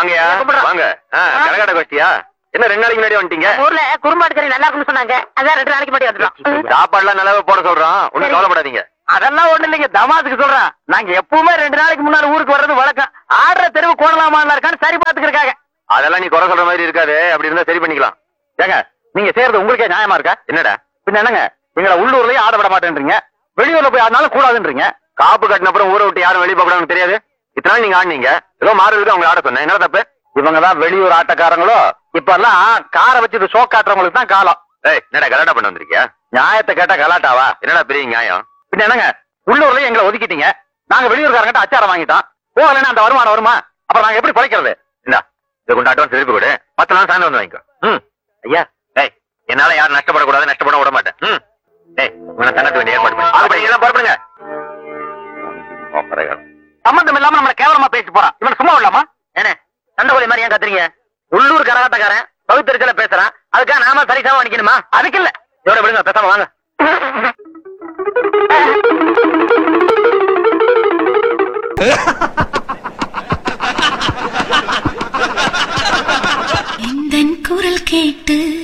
வாங்கயா கும்பிடுறோம். வாங்க ஆ, கரகாட்ட கோஷ்டியா என்ன ரெண்டு நாளைக்கு முன்னாடி வந்துட்டீங்க ஊர்ல குறும்பாடு கறி நல்லா இருக்குன்னு சொன்னாங்க அதான் ரெண்டு நாளைக்கு முன்னாடி வந்துட்டோம் சாப்பாடுலாம் நல்லாவே போட சொல்றோம் ஒண்ணும் சரி. கவலைப்படாதீங்க அதெல்லாம் ஒண்ணு இல்லைங்க தமாசுக்கு சொல்றேன் நாங்க எப்பவுமே ரெண்டு நாளைக்கு முன்னாடி ஊருக்கு வர்றது வழக்கம் ஆடுற தெருவு கோணலாமான்ல இருக்கான்னு சரி பாத்துக்கிறக்காக அதெல்லாம் நீ குறை சொல்ற மாதிரி இருக்காது அப்படி இருந்தா சரி பண்ணிக்கலாம் ஏங்க நீங்க செய்யறது உங்களுக்கே நியாயமா இருக்கா என்னடா பின்ன என்னங்க எங்களை உள்ளூர்லயே ஆட விட மாட்டேன்றீங்க வெளியூர்ல போய் ஆடினாலும் கூடாதுன்றீங்க காப்பு கட்டின அப்புறம் ஊரை விட்டு யாரும் வெளியே போகக்கூடாதுன்னு தெரியாது இத்தனை நாள் நீங்க ஆடுனீங்க ஏதோ மாறுதலுக்கு அவங்க ஆட சொன்னேன் என்ன தப்பு இவங்க தான் வெளியூர் ஆட்டக்காரங்களோ இப்ப எல்லாம் காரை வச்சு ஷோ காட்டுறவங்களுக்கு தான் காலம் ஏய் என்னடா கலாட்டா பண்ண வந்திருக்கியா நியாயத்தை கேட்டா கலாட்டாவா என்னடா பெரிய நியாயம் பின்ன என்னங்க உள்ளூர்லயே எங்களை ஒதுக்கிட்டீங்க நாங்க வெளியூர்காரங்கிட்ட அச்சாரம் வாங்கிட்டோம் போகலன்னா அந்த வருமானம் வருமா அப்புறம் நாங்க எப்படி பிழைக்கிறது இந்தா இதை கொண்டு அட்வான்ஸ் திருப்பி கொடு மத்த நாள் சாயந்தரம் வந்து வாங்கிக்கோ ம் ஐயா டேய் என்னால யாரும் நஷ்டப்படக்கூடாது நஷ்டப்பட விட மாட்டேன் ம் டேய் உன தங்கத்து வேண்டிய ஏற்பாடு பண்ணு அது பண்ணி எல்லாம் புறப்படுங்க சம்பந்தம் இல்லாம நம்மள கேவலமா பேசி போறான் இவன் சும்மா விடலாமா என்ன சண்டை மாதிரி ஏன் கத்துறீங்க உள்ளூர் கரகாட்டக்காரன் பகுத்தறிச்சல பேசுறான் அதுக்காக நாம சரிசமா நிக்கணுமா அதுக்கு இல்ல இதோட விடுங்க பேசாம வாங்க எந்தன் குரல் கேட்டு